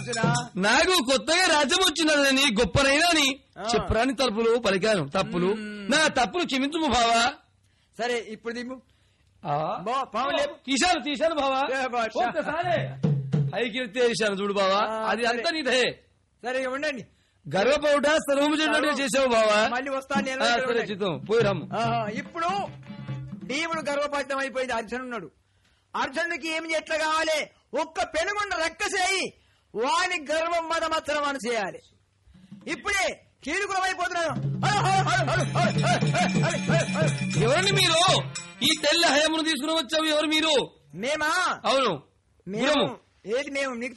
నాకు కొత్తగా రాజ్యం వచ్చినదని గొప్పనైనా అని ఆ. చెప్పరాని తలుపులు పలికాను తప్పులు నా తప్పులు క్షమించుము బావా సరే ఇప్పుడు దిమ్ము ఆ? బా, పాము లేపు. తీశాను తీశాను బావా ఏ బాషా. ఒక్కసారి పైకి తీశాను చూడు బావా ఆ, అది సరే. అంతా నీదే సరే ఇక ఉండండి గర్వపౌట సర్వము చేయడానికి చేసావు బావా మళ్ళీ వస్తాను నేను ఆ, ఇక్కడ సరే ఉండండి. చిత్తం పోయిరాము ఆహా, ఇప్పుడు భీముడు గర్వపడటం అయిపోయింది అర్జునుడు ఉన్నాడు అర్జునుడికి ఏమి ఎట్లా కావాలి ఒక్క పెనుగుండ రక్కసేయి వాని గర్వం మదమత్సరం అని చేయాలి ఇప్పుడే కీలుకులం అయిపోతున్నాడు ఎవరండి మీరు ఈ తెల్ల హయమును తీసుకుని వచ్చావు ఎవరు మీరు మేమా అవును మేము గురము ఏది మేము నీకు